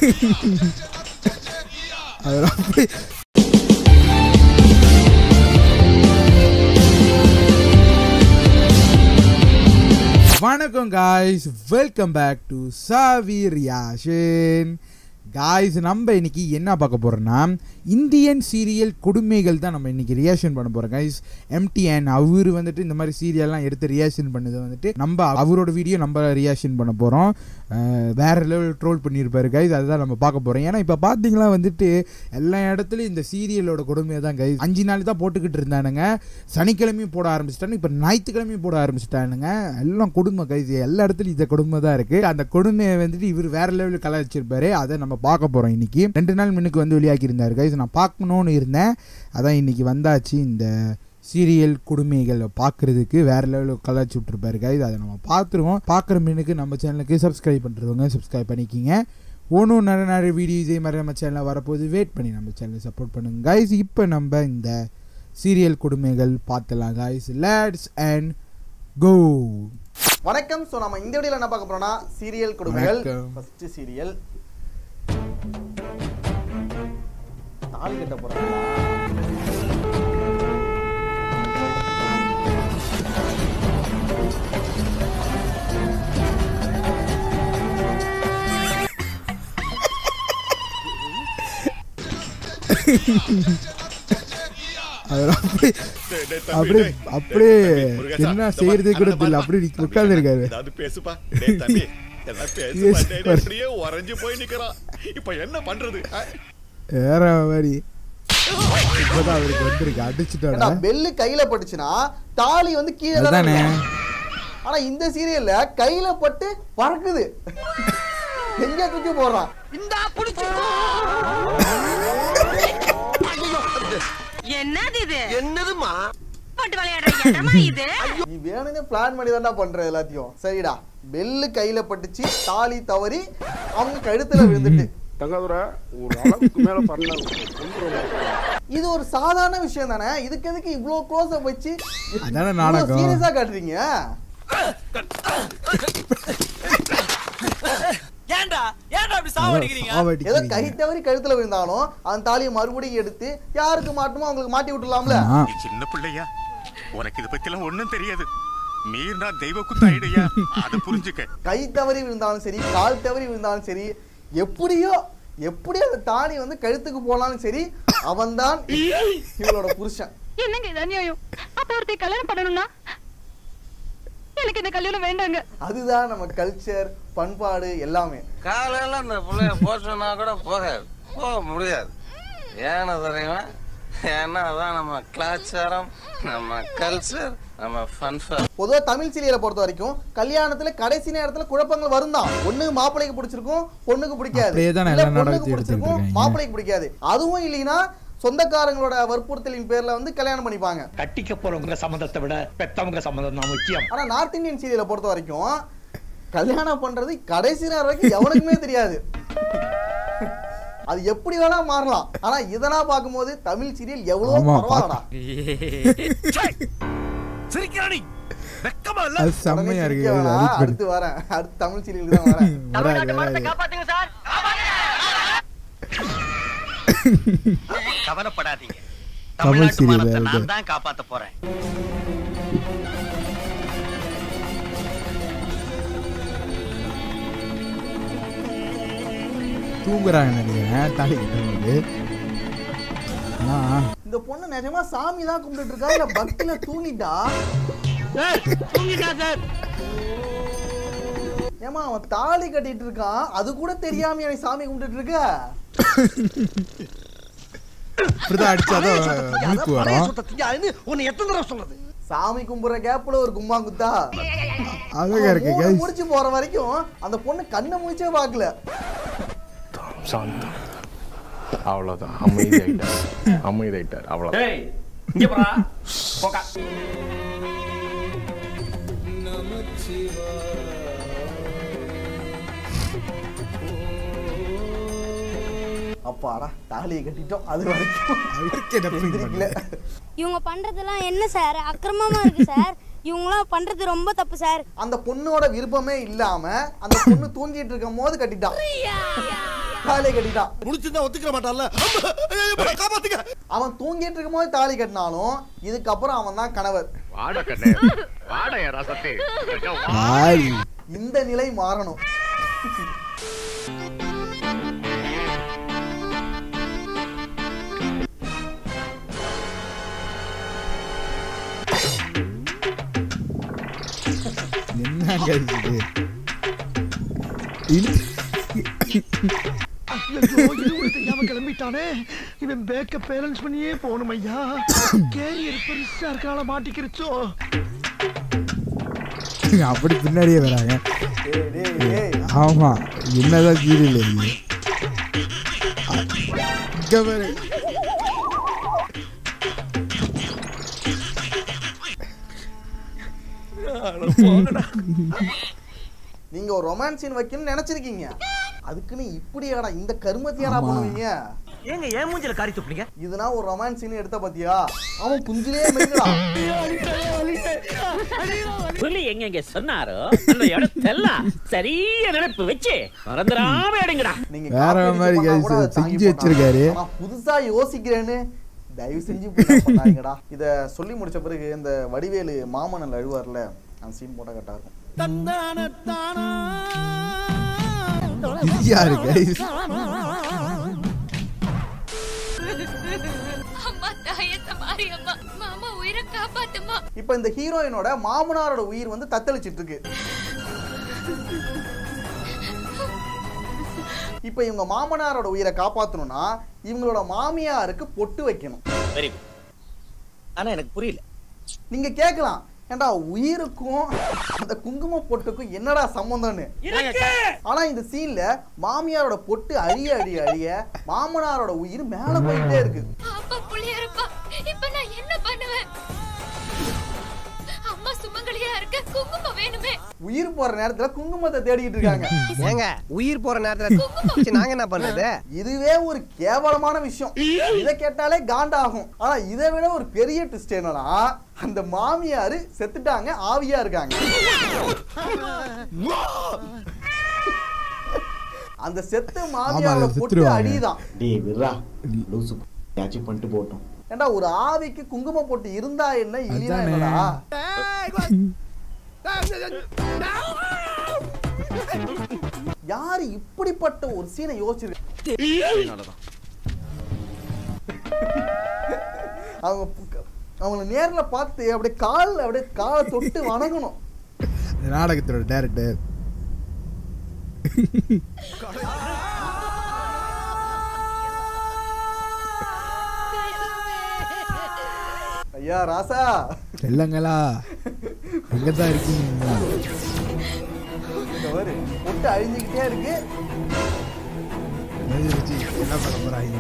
அவர் அப்படி வணக்கம் guys welcome back to சாவி ரியாஷன் காய்ஸ் நம்ம இன்னைக்கு என்ன பார்க்க போறோம்னா இந்தியன் சீரியல் கொடுமைகள் தான் நம்ம இன்னைக்கு ரியாக்ஷன் பண்ண போறோம் கைஸ் எம்டிஎன் அவர் வந்துட்டு இந்த மாதிரி சீரியல்லாம் எடுத்து ரியாக்ஷன் பண்ணது வந்துட்டு நம்ம அவரோட வீடியோ நம்ம ரியாக்ஷன் பண்ண போறோம் அஹ் வேற லெவல் ட்ரோல் பண்ணியிருப்பாரு கைஸ் அதுதான் நம்ம பார்க்க போறோம் ஏன்னா இப்போ பார்த்தீங்களா வந்துட்டு எல்லா இடத்துலையும் இந்த சீரியலோட கொடுமையை தான் கைஸ் அஞ்சு நாள் தான் போட்டுக்கிட்டு இருந்தானுங்க சனிக்கிழமையும் போட ஆரம்பிச்சிட்டானுங்க இப்போ ஞாயிற்றுக்கிழமையும் போட ஆரம்பிச்சிட்டானுங்க எல்லாம் கொடுமை கைஸ் எல்லா இடத்துலையும் இந்த கொடுமை தான் இருக்கு அந்த கொடுமையை வந்துட்டு இவர் வேற லெவலில் கலாச்சிருப்பாரு அதை நம்ம பார்க்க போறோம் இன்னைக்கு ரெண்டு நாள் முன்னுக்கு வந்து வெளியாக்கி இருந்தாரு கைஸ் நான் பார்க்கணும்னு இருந்தேன் அதான் இன்னைக்கு வந்தாச்சு இந்த சீரியல் கொடுமைகள் பார்க்குறதுக்கு வேற லெவலில் கலாச்சி விட்ருப்பாரு கைஸ் அதை நம்ம பார்த்துருவோம் பார்க்குற மீனுக்கு நம்ம சேனலுக்கு சப்ஸ்கிரைப் பண்ணுறவங்க சப்ஸ்கிரைப் பண்ணிக்கிங்க ஒன்றும் நிறைய நிறைய வீடியோ இதே மாதிரி நம்ம சேனலில் வரப்போது வெயிட் பண்ணி நம்ம சேனலை சப்போர்ட் பண்ணுங்க கைஸ் இப்போ நம்ம இந்த சீரியல் கொடுமைகள் பார்த்தலாம் கைஸ் லேட்ஸ் அண்ட் கோ வணக்கம் ஸோ நம்ம இந்த வீடியோல என்ன பார்க்க போறோம்னா சீரியல் கொடுமைகள் வணக்கம். ஃபர்ஸ்ட் சீரியல் தாலி கட்ட போறாங்களா அவர் அப்படி அப்படியே அப்படியே என்ன செய்யறதே கூட தெரியல அப்படி உட்கார்ந்துருக்காரு ஏதாவது பேசுப்பா டேய் தம்பி எல்லாம் பேசுப்பா பேசு டேய், பாரு. அப்படியே உறைஞ்சு போய் நிக்கிறான் இப்ப என்ன பண்றது ஆ? வேற மாதிரி இப்போதான் அவருக்கு வந்திருக்கு ஏன்னா அடிச்சுட்டாடா பெல்லு கையில பட்டுச்சுன்னா தாலி வந்து கீழே தான் அதானே இருக்கும். ஆனா இந்த சீரியல்ல கையில பட்டு பறக்குது எங்க தூக்கி போடுறான் என்னது இது என்னதுமா போட்டு விளையாடுற இடமா இது நீ வேணும்னே பிளான் பண்ணி தான்டா பண்ற எல்லாத்தையும் சரிடா பெல்லு கையில பட்டுச்சு தாலி தவறி அவங்க கழுத்துல விழுந்துட்டு தங்காதுரை ஒரு அளவுக்கு மேல பண்ண இது ஒரு சாதாரண விஷயம் தானே இதுக்கு எதுக்கு இவ்ளோ க்ளோஸ் அப் வச்சு அதானே நாடகம். சீரியஸா காட்டுறீங்க ஏன்டா ஏன்டா அப்படி சாவடிக்கிறீங்க ஏதோ கை தவறி கழுத்துல விழுந்தாலும் அந்த தாலியை மறுபடியும் எடுத்து யாருக்கு மாட்டுமோ அவங்களுக்கு மாட்டி விட்டுலாம்ல ஆ, நீ சின்ன பிள்ளையா உனக்கு இத பத்தி எல்லாம் ஒண்ணும் தெரியாது மீறினா தெய்வ குத்தாயிடையா அதை புரிஞ்சுக்க கை தவறி விழுந்தாலும் சரி கால் தவறி விழுந்தாலும் சரி எப்படியோ எப்படி அந்த தாலி வந்து கழுத்துக்கு போனாலும் சரி அவன்தான் இவளோட புருஷன் என்னங்க இது அநியாயம் அப்ப ஒருத்தி கல்யாணம் பண்ணணும்னா எனக்கு இந்த கல்யாணம் வேண்டாங்க அதுதான் நம்ம கல்ச்சர் பண்பாடு எல்லாமே காலையில இந்த பிள்ளைய போக சொன்னா கூட போகாது போக முடியாது ஏன்னா தெரியுமா ஏன்னா அதான் நம்ம கலாச்சாரம் நம்ம கல்ச்சர் நம்ம ஃபன்ஃபர் பொதுவா தமிழ் சீரியலை பொறுத்த வரைக்கும் கல்யாணத்துல கடைசி நேரத்துல குழப்பங்கள் வரும் தான் ஒண்ணு மாப்பிள்ளைக்கு பிடிச்சிருக்கும் பொண்ணுக்கு பிடிக்காது அப்படியே தான் இல்ல எல்லா பொண்ணுக்கு நாடகத்தையும் பிடிச்சிருக்கும் எடுத்துக்கிட்டு இருக்காங்க. மாப்பிள்ளைக்கு பிடிக்காது அதுவும் இல்லைன்னா சொந்தக்காரங்களோட வற்புறுத்தலின் பேர்ல வந்து கல்யாணம் பண்ணிப்பாங்க கட்டிக்க போறவங்க சம்மந்தத்தை விட பெத்தவங்க சம்மந்தம் தான் முக்கியம் ஆனா நார்த் இந்தியன் சீரியலை பொறுத்த வரைக்கும் கல்யாணம் பண்றது கடைசி நேரம் வரைக்கும் எவனுக்குமே தெரியாது அது எப்படி வேணா மாறலாம் ஆனா இதெல்லாம் பார்க்கும்போது தமிழ் சீரியல் எவ்வளவு ஆமா, பரவாயில்லடா சிரிக்கிறானி வெக்கமா இல்ல அது உடனே செம்மையா சிரிக்க இருக்கு வேணாம். அது அடுத்து வரேன் அடுத்து தமிழ் சீரியலுக்கு தான் வரேன் வராது, வராது. காப்பாத்துங்க சார் கவலைப்படாதீங்க தமிழ் தமிழ்நாட்டு serial மானத்தை அது. நான் தான் காப்பாத்த போறேன் தூங்குறாங்க நினைக்கிறேன் தாலி கட்டும்போது ஆனா இந்த பொண்ணு நிஜமா சாமி தான் கும்பிட்டு இருக்கா இல்ல பக்தியில தூங்கிட்டா ஏமா அவன் தாலி கட்டிட்டு இருக்கான் அது கூட தெரியாம எனக்கு சாமி கும்பிட்டுட்டு இருக்க இப்படிதான் அடிச்சாதான் மூக்கு வரும் உன்னை எத்தனை தடவை சொல்றது சாமி கும்பிடுற கேப்ல ஒரு கும்மா குத்தா அழகா இருக்கு மூணு guys. முடிச்சு போற வரைக்கும் அந்த பொண்ணு கண்ணை முடிச்சே பார்க்கல சாந்தம் அவ்வளவுதான் அமைதியாயிட்டார் அமைதியாயிட்டார் அவ்வளவுதான் டேய் இங்க போறா போக்கா அப்பாடா தாலியை கட்டிட்டோம் அது வரைக்கும் அவருக்கு என்ன feel எந்திரிக்கல பண்ணல? இவங்க பண்றதெல்லாம் என்ன சார் அக்கிரமமா இருக்கு சார் இவங்களாம் பண்றது ரொம்ப தப்பு சார் அந்த பொண்ணோட விருப்பமே இல்லாம அந்த பொண்ணு தூங்கிட்டு இருக்கும் போது கட்டிட்டான் தாலி கட்டிட்டான் முடிச்சிருந்தா ஒத்துக்கிற மாட்டான்ல காப்பாத்துக்க அவன் தூங்கிட்டு இருக்கும் போது தாலி கட்டினாலும் இதுக்கப்புறம் அவன் தான் கணவர் வாட கண்ணே வாட ரசத்தே ஆய் இந்த நிலை மாறணும் என்னங்க இது இது ஐயோ இது கூட தெரியாம கிளம்பிட்டானே இவன் பேக்க பேலன்ஸ் பண்ணியே போகணும் ஐயா கேரியர் பெருசா இருக்கால மாட்டிக்கிருச்சோ அப்படி பின்னாடியே வராங்க டேய், டேய், டேய். ஆமா என்னதான் சீரியல் இது இங்க பாரு நீங்க ஒரு ரொமான்ஸ் சீன் வைக்கணும்னு நினைச்சிருக்கீங்க அதுக்குன்னு இப்படியாடா இந்த கருமத்தியாடா ஆமா. பண்ணுவீங்க ஏங்க ஏன் மூஞ்சில காரி துப்புனீங்க இதுனா ஒரு ரொமான்ஸ் சீன் எடுத்த பாத்தியா அவன் குஞ்சிலே மெருங்கடா புலி எங்க சொன்னாரோ அந்த இடத்தெல்லாம் சரியா நினைப்பு வச்சு மறந்துடாம எடுங்கடா நீங்க வேற copy மாதிரி பண்ணா guys கூட அதை தாங்கி செஞ்சு வச்சிருக்காரு. போட்டான். ஆனா புதுசா யோசிக்கிறேன்னு தயவு செஞ்சு இப்படி பண்ணாதீங்கடா இத சொல்லி முடிச்ச பிறகு இந்த வடிவேலு மாமனல் அழுவார்ல அந்த சீன் போட்டா கரெக்டா இருக்கும் இது யாரு கைஸ் அம்மா தாயத்த மாரியம்மா மாமா உயிரை காப்பாத்துமா இப்போ இந்த ஹீரோயினோட மாமனாரோட உயிர் வந்து தத்தளிச்சிட்டு இருக்கு இப்போ இவங்க மாமனாரோட உயிரை காப்பாத்தணும்னா இவங்களோட மாமியாருக்கு பொட்டு வைக்கணும் வெரி குட் ஆனா எனக்கு புரியல நீங்க கேட்கலாம் ஏன்டா உயிருக்கும் அந்த குங்கும பொட்டுக்கும் என்னடா சம்பந்தம்னு ஆனா இந்த சீன்ல மாமியாரோட பொட்டு அழிய அழிய அழிய மாமனாரோட உயிர் மேல போயிட்டே இருக்கு அப்பா புள்ளியா இருப்பா இப்ப நான் என்ன பண்ணுவேன் அம்மா சுமங்கலியா இருக்க குங்குமம் வேணுமே உயிர் போற நேரத்துல குங்குமத்தை தேடிக்கிட்டு இருக்காங்க ஏங்க உயிர் போற நேரத்துல வச்சு நாங்க என்ன பண்றது இதுவே ஒரு கேவலமான விஷயம் இதை கேட்டாலே காண்டாகும் ஆனா இதை விட ஒரு பெரிய ட்விஸ்ட் என்னன்னா அந்த மாமியாரு செத்துட்டாங்க ஆவியா இருக்காங்க அந்த செத்து மாமியாரோட அதை பொட்டு செத்துருவாங்க. அடிதான் டேய் விட்றா லூசு ஏதாச்சும் பண்ணிட்டு போட்டோம் ஏண்டா ஒரு ஆவிக்கு குங்கும பொட்டு இருந்தா என்ன இல்லையா அதானே. என்னடா யாரு இப்படிப்பட்ட ஒரு சீனை யோசிச்சிருக்க அவங்க பு- அவங்கள நேர்ல பார்த்து அப்படியே கால்ல அப்படியே காலை தொட்டு வணங்கணும் இந்த நாடகத்தோட டேரக்டர் ஐயா ராசா செல்லங்களா எங்க தான் இருக்கீங்க இந்த பாரு பொட்டு அழிஞ்சுக்கிட்டே இருக்கு எழுதி வச்சு என்ன பண்ண போறாங்க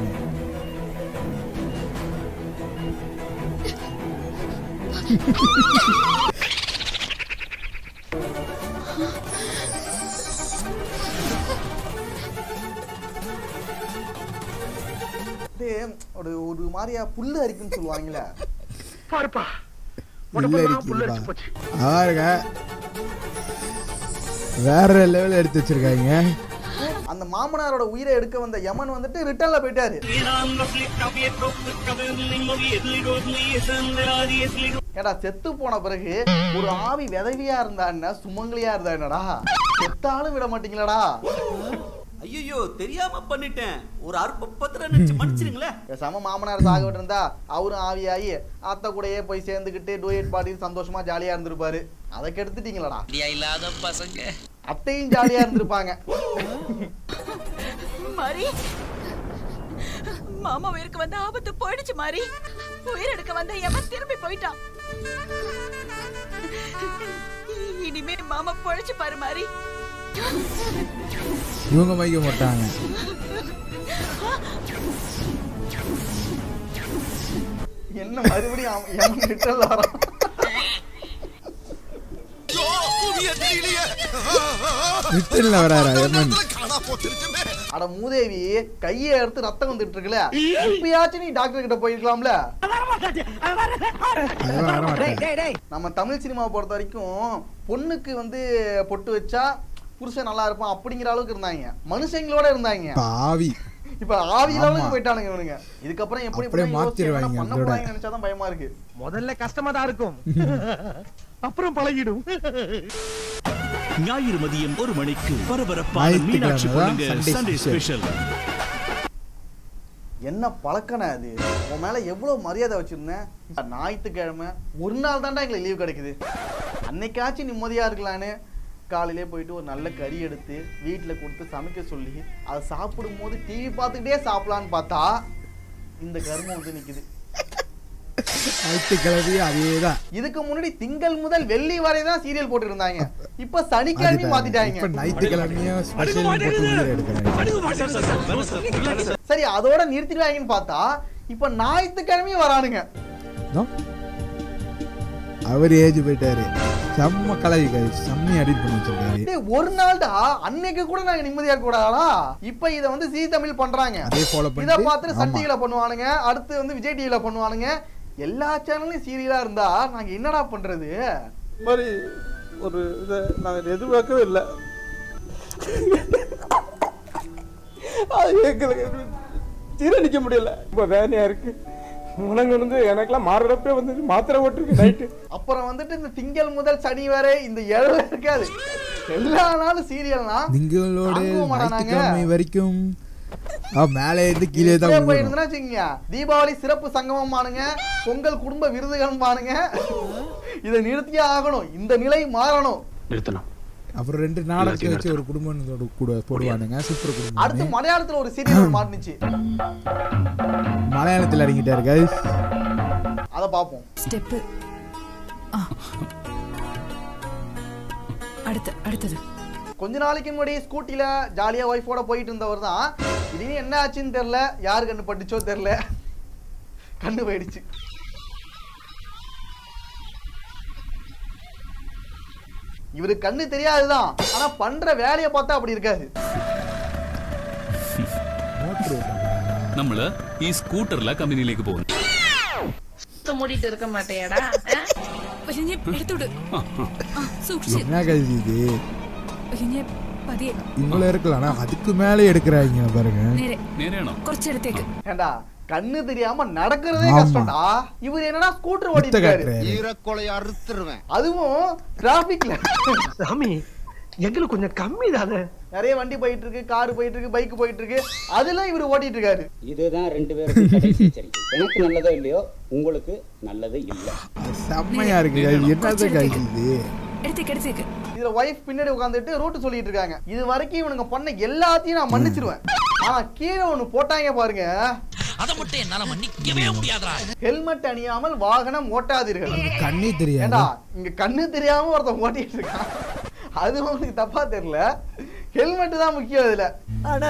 அப்படியே ஒரு ஒரு மாதிரியா புல்லு அரிக்குன்னு சொல்லுவாங்கல்ல பாருப்பா புல்ல உடம்பெல்லாம் புல்லு அரிக்குதுப்பா அரிச்சு போச்சு பாருங்க வேற லெவல் எடுத்து வச்சிருக்காங்க அந்த மாமனாரோட உயிரை எடுக்க வந்த யமன் வந்துட்டு ரிட்டர்ன்ல போயிட்டாரு ஏடா செத்து போன பிறகு ஒரு ஆவி விதவியா இருந்தா என்ன சுமங்கலியா இருந்தா என்னடா செத்தாலும் விட மாட்டீங்களாடா ஐயோ தெரியாம பண்ணிட்டேன் ஒரு அற்ப பத்திரம் நினைச்சு மன்னிச்சிருங்களேன் பேசாம மாமனார் சாக விட்டுருந்தா அவரும் ஆவியாகி அத்தை கூடயே போய் சேர்ந்துக்கிட்டு டூயட் பாடி சந்தோஷமா ஜாலியா இருந்திருப்பாரு அதை கெடுத்துட்டீங்களாடா இல்லாத பசங்க அத்தையும் ஜாலியா இருந்திருப்பாங்க மாரி மாமா உயிருக்கு வந்த ஆபத்து போயிடுச்சு மாரி உயிர் எடுக்க வந்த எவன் திரும்பி போயிட்டான் இனிமே மாமா பொழைச்சு பாரு மாரி இவங்க மைக்க மாட்டாங்க என்ன மறுபடியும் அவன் யமன் ரிட்டர்ன்ல வரான் ரிட்டர்ன்ல வராரா எமன் அட மூதேவி கையை எடுத்து ரத்தம் வந்துட்டு இருக்குல்ல இப்பயாச்சும் நீ டாக்டர் கிட்ட போயிருக்கலாம்ல அதெல்லாம் வர மாட்டேன் நம்ம தமிழ் சினிமாவை பொறுத்த வரைக்கும் பொண்ணுக்கு வந்து பொட்டு வச்சா புருஷன் நல்லா இருப்பான் அப்படிங்கிற அளவுக்கு இருந்தாங்க மனுஷங்களோட இருந்தாங்க பாவி இப்ப ஆவி அளவுக்கு ஆமா. போயிட்டானுங்க இவனுங்க இதுக்கப்புறம் எப்படி அப்படியே இப்படிலாம் யோசிச்சு மாத்திருவாங்க என்னென்ன பண்ண அதோட. போறாங்கன்னு நினைச்சாதான் பயமா இருக்கு முதல்ல கஷ்டமா தான் இருக்கும் அப்புறம் பழகிடும் ஞாயிறு மதியம் ஒரு மணிக்கு பரபரப்பான ஞாயிற்றுக்கிழமை மீனாட்சி தான் பொண்ணுங்க Sunday சண்டே special. ஸ்பெஷல் என்ன பழக்கண அது உன் மேல எவ்வளவு மரியாதை வச்சிருந்தேன் இப்ப ஞாயிற்றுக்கிழமை ஒரு நாள் தான்டா எங்களுக்கு லீவ் கிடைக்குது அன்னைக்காச்சும் நிம்மதியா இருக்கலான்னு காலையிலே போயிட்டு ஒரு நல்ல கறி எடுத்து வீட்டில் கொடுத்து சமைக்க சொல்லி அதை சாப்பிடும் போது டிவி பார்த்துக்கிட்டே சாப்பிடலான்னு பார்த்தா இந்த கர்மம் வந்து நிக்குது ஞாயிற்றுக்கிழமையும் அதே தான் இதுக்கு முன்னாடி திங்கள் முதல் வெள்ளி வரை தான் சீரியல் போட்டு இருந்தாங்க இப்ப சனிக்கிழமை மாத்திட்டாங்க இப்ப ஞாயிற்றுக்கிழமையும் ஸ்பெஷல் போட்டு வீடியோ எடுக்கிறாங்க சரி அதோட நிறுத்திடுவாங்கன்னு பார்த்தா இப்ப ஞாயிற்றுக்கிழமையும் வரானுங்க இதோ. அவர் ஏஜ் போயிட்டாரு செம்ம கலவி கை செம்ம எடிட் பண்ணி வச்சிருக்காரு டேய், ஒரு நாள்டா அன்னைக்கு கூட நாங்க நிம்மதியா இருக்க கூடாதா இப்ப இத வந்து ஜீ தமிழ் பண்றாங்க அதே follow இத பண்ணிட்டு, பார்த்துட்டு சன் ஆமா. டிவில பண்ணுவானுங்க அடுத்து வந்து விஜய் டிவில பண்ணுவானுங்க எல்லா சேனல்லையும் சீரியலா இருந்தா நாங்க என்னடா பண்றது மாதிரி ஒரு இதை நாங்கள் எதிர்பார்க்கவே இல்லை அது எங்களுக்கு ஜீரணிக்க முடியல ரொம்ப வேலையா இருக்கு உனக்கு வந்து எனக்கெல்லாம் மாறுறப்பே வந்து மாத்திரை ஓட்டுருக்கு நைட்டு அப்புறம் வந்துட்டு இந்த திங்கள் முதல் சனி வரை இந்த இழவு இருக்காது எல்லா நாளும் சீரியல்னா திங்களோட தாங்குவோம் மாடா நாங்க. ஞாயிற்றுக்கிழமை வரைக்கும் ஆ, மேலே இருந்து கீழே தான் இப்படியே விழுகணும். போயிருந்தா வச்சுக்கோங்க தீபாவளி சிறப்பு சங்கமம் பானுங்க பொங்கல் குடும்ப விருதுகள் பானுங்க இதை நிறுத்தியே ஆகணும் இந்த நிலை மாறணும் நிறுத்தணும் அப்புறம் ரெண்டு நாடகத்தை வச்சு ஒரு குடும்பத்தோட கூட போடுவானுங்க சூப்பர் அடுத்து குடும்பம் மலையாளத்துல ஒரு சீரியல் மாட்டுச்சு மலையாளத்தில் இறங்கிட்டாரு guys அத பாப்போம் ஸ்டெப்பு அடுத்து அடுத்தது கொஞ்ச நாளைக்கு முன்னாடி ஸ்கூட்டில ஜாலியா ஒய்ஃபோட போயிட்டு இருந்தவர் தான் திடீர்னு என்ன ஆச்சுன்னு தெரியல யாரு கண்ணு பட்டுச்சோ தெரியல கண்ணு போயிடுச்சு இவருக்கு கண்ணு தெரியாதுதான் ஆனா பண்ற வேலையை பார்த்தா அப்படி இருக்காது நம்மள ഈ സ്കൂട്ടറില കമ്പനിയിലേക്ക് പോകുന്നു மூடிட்டு இருக்க மாட்டேடா எடுத்துடு சூக்ஷி என்ன guys இது പതിയെ இவ்வளவு இருக்கலாம் ஆனா அதுக்கு மேலே எடுக்கிறாங்க பாருங்க നേരെ നേരെയാണോ കുറച്ചെടുത്തേക്ക് ஏண்டா கண்ணு தெரியாம நடக்கிறதே ஆமா. கஷ்டம்டா இவர் என்னடா ஸ்கூட்டர் ஓடிட்டு வித்த இருக்காரு காட்டுறாரு. ஈரக்கொலைய அறுத்துருவேன் அதுவும் டிராபிக்ல சாமி எங்களுக்கு கொஞ்சம் கம்மி தானே நிறைய வண்டி போயிட்டு இருக்கு கார் போயிட்டு இருக்கு பைக் போயிட்டு இருக்கு அதெல்லாம் இவர் ஓட்டிட்டு இருக்காரு இதுதான் ரெண்டு பேருக்கும் கடைசி எச்சரிக்கை எனக்கு நல்லதோ இல்லையோ உங்களுக்கு நல்லது இல்லை செம்மையா இருக்கு guys. என்னது guys இது எடுத்துக்கு எடுத்துக்கு இதுல ஒய்ஃப் பின்னாடி உட்காந்துட்டு ரூட் சொல்லிட்டு இருக்காங்க இது வரைக்கும் இவனுங்க பண்ண எல்லாத்தையும் நான் மன்னிச்சிருவேன் ஆனா கீழே ஒண்ணு போட்டாங்க பாருங்க அதை மட்டும் என்னால மன்னிக்கவே முடியாதுடா ஹெல்மெட் அணியாமல் வாகனம் ஓட்டாதீர்கள் கண்ணே தெரியாது ஏண்டா இங்க கண்ணு தெரியாம ஒருத்தன் ஓட்டிட்டு இருக்கான் அது உங்களுக்கு தப்பா தெரியல ஹெல்மெட் தான் முக்கியம் இதுல ஆனா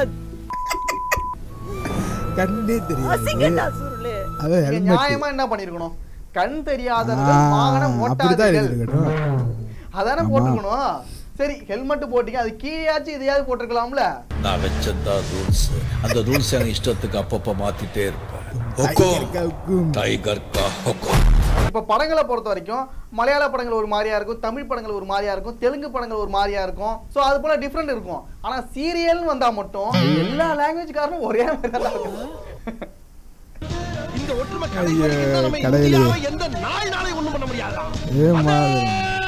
கண்ணே அசிங்கம்டா, தெரியாது அது இங்க ஹெல்மெட் நியாயமா என்ன பண்ணிருக்கணும் கண் தெரியாதவர்கள் ஆ, வாகனம் அப்படிதான் ஓட்டாதீர்கள் இருக்கட்டும். அதானே ஆமா. போட்டுக்கணும் சரி ஹெல்மெட் போட்டீங்க அது கீழேயாச்சும் இதையாவது போட்டிருக்கலாம்ல நான் வச்சதான் ரூல்ஸ் அந்த ரூல்ஸ் என் இஷ்டத்துக்கு அப்பப்ப மாத்திட்டே இருப்பேன் ஹொக்கோம் டைகர் கா ஹொக்கோம் இப்ப படங்களை பொறுத்த வரைக்கும் மலையாள படங்கள் ஒரு மாதிரியா இருக்கும் தமிழ் படங்கள் ஒரு மாதிரியா இருக்கும் தெலுங்கு படங்கள் ஒரு மாதிரியா இருக்கும் சோ அது போல டிஃப்ரெண்ட் இருக்கும் ஆனா சீரியல்னு வந்தா மட்டும் எல்லா லாங்குவேஜ்காரனும் ஒரே மாதிரி தான் இருக்கும் இந்த ஒற்றுமை ஐயோ, கடைபிடிக்கிறத நம்ம கடவுளே. இந்தியாவை எந்த நாள்னாலையும் ஒண்ணும் பண்ண முடியாதா ஏ மாதிரி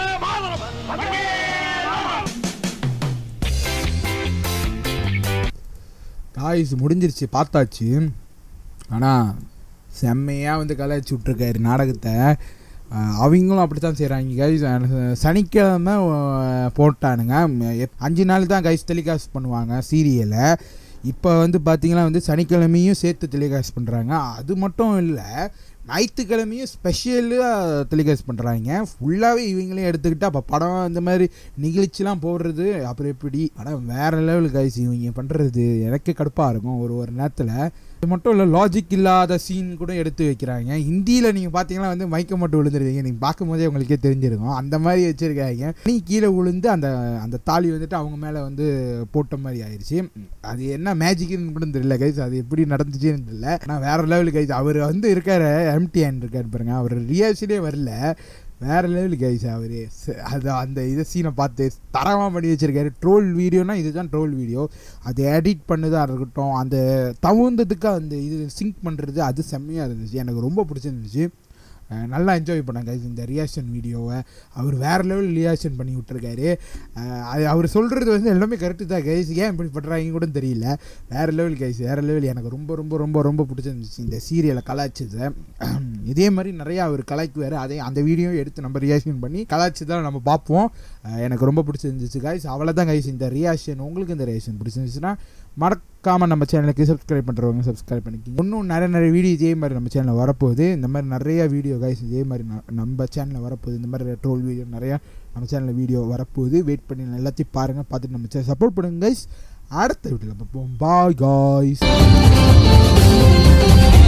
காய்ஸ் முடிஞ்சிருச்சு பார்த்தாச்சு ஆனால் செம்மையாக வந்து கலாய்ச்சி விட்ருக்காரு நாடகத்தை அஹ் அவங்களும் அப்படி தான் செய்கிறாங்க கைஸ் சனிக்கிழமை அஹ், போட்டானுங்க ம், எப்- அஞ்சு நாள் தான் கைஸ் டெலிகாஸ்ட் பண்ணுவாங்க சீரியலை இப்போ வந்து பார்த்தீங்கன்னா வந்து சனிக்கிழமையும் சேர்த்து டெலிகாஸ்ட் பண்ணுறாங்க அது மட்டும் இல்லை ஞாயிற்றுக்கிழமையும் ஸ்பெஷலாக டெலிகாஸ்ட் பண்ணுறாங்க ஃபுல்லாகவே இவங்களையும் எடுத்துக்கிட்டு அப்போ படம் இந்த மாதிரி நிகழ்ச்சிலாம் போடுறது அப்புறம் எப்படி ஆனால் வேறு லெவல் கைஸ் இவங்க பண்ணுறது எனக்கே கடுப்பாக இருக்கும் ஒரு ஒரு நேரத்தில் இது மட்டும் இல்லை லாஜிக் இல்லாத சீன் கூட எடுத்து வைக்கிறாங்க ஹிந்தியில் நீங்கள் பார்த்தீங்கன்னா வந்து மயக்க மட்டும் விழுந்துருவீங்க நீங்கள் பார்க்கும்போதே உங்களுக்கே தெரிஞ்சிருக்கும் அந்த மாதிரி வச்சுருக்காங்க நீ கீழே விழுந்து அந்த அந்த தாலி வந்துட்டு அவங்க மேலே வந்து போட்ட மாதிரி ஆயிடுச்சு அது என்ன மேஜிக்னு கூட தெரியல கைஸ் அது எப்படி நடந்துச்சுன்னு தெரியல ஆனால் வேற லெவல் கைஸ் அவர் வந்து இருக்காரு எம்டிஎன் இருக்காரு பாருங்க அவர் ரியாசிலே வரல வேற லெவல் கைஸ் அவரு ச- அது அந்த இதை சீனை பார்த்து தரமாக பண்ணி வச்சிருக்காரு ட்ரோல் வீடியோனா இதுதான் ட்ரோல் வீடியோ அதை எடிட் பண்ணதாக இருக்கட்டும் அந்த தகுந்ததுக்கு அந்த இது சிங்க் பண்ணுறது அது செம்மையாக இருந்துச்சு எனக்கு ரொம்ப பிடிச்சிருந்துச்சு அஹ் நல்லா என்ஜாய் பண்ணேன் கைஸ் இந்த ரியாக்ஷன் வீடியோவை அவர் வேறு லெவல் ரியாக்ஷன் பண்ணி விட்டுருக்காரு அஹ் அது அவர் சொல்கிறது வந்து எல்லாமே கரெக்டு தான் கைஸ் ஏன் இப்படி பண்ணுறாங்க கூட தெரியல வேறு லெவல் கைஸ் வேறு லெவல் எனக்கு ரொம்ப ரொம்ப ரொம்ப ரொம்ப பிடிச்சிருந்துச்சு இந்த சீரியலை கலாய்ச்சதை இதே மாதிரி நிறையா அவர் கலாய்க்குவார் அதே அந்த வீடியோ எடுத்து நம்ம ரியாக்ஷன் பண்ணி கலாய்ச்சி தான் நம்ம பார்ப்போம் அஹ் எனக்கு ரொம்ப பிடிச்சிருந்துச்சு கைஸ் அவ்வளோதான் கைஸ் இந்த ரியாக்ஷன் உங்களுக்கு இந்த ரியாக்ஷன் பிடிச்சிருந்துச்சுன்னா மறக்காமல் நம்ம சேனலுக்கு சப்ஸ்கிரைப் பண்ணுறவங்க சப்ஸ்கிரைப் பண்ணிக்கிங்க இன்னும் நிறைய நிறைய வீடியோ இதே மாதிரி நம்ம சேனலில் வரப்போகுது இந்த மாதிரி நிறைய வீடியோ கைஸ் இதே மாதிரி ந- நம்ம சேனலில் வரப்போகுது இந்த மாதிரி ட்ரோல் வீடியோ நிறையா நம்ம சேனலில் வீடியோ வரப்போகுது வெயிட் பண்ணி எல்லாத்தையும் பாருங்கள் பார்த்துட்டு நம்ம சேனல் சப்போர்ட் பண்ணுங்க கைஸ் அடுத்த வீடியோவில் பார்ப்போம் பாய் காய்ஸ்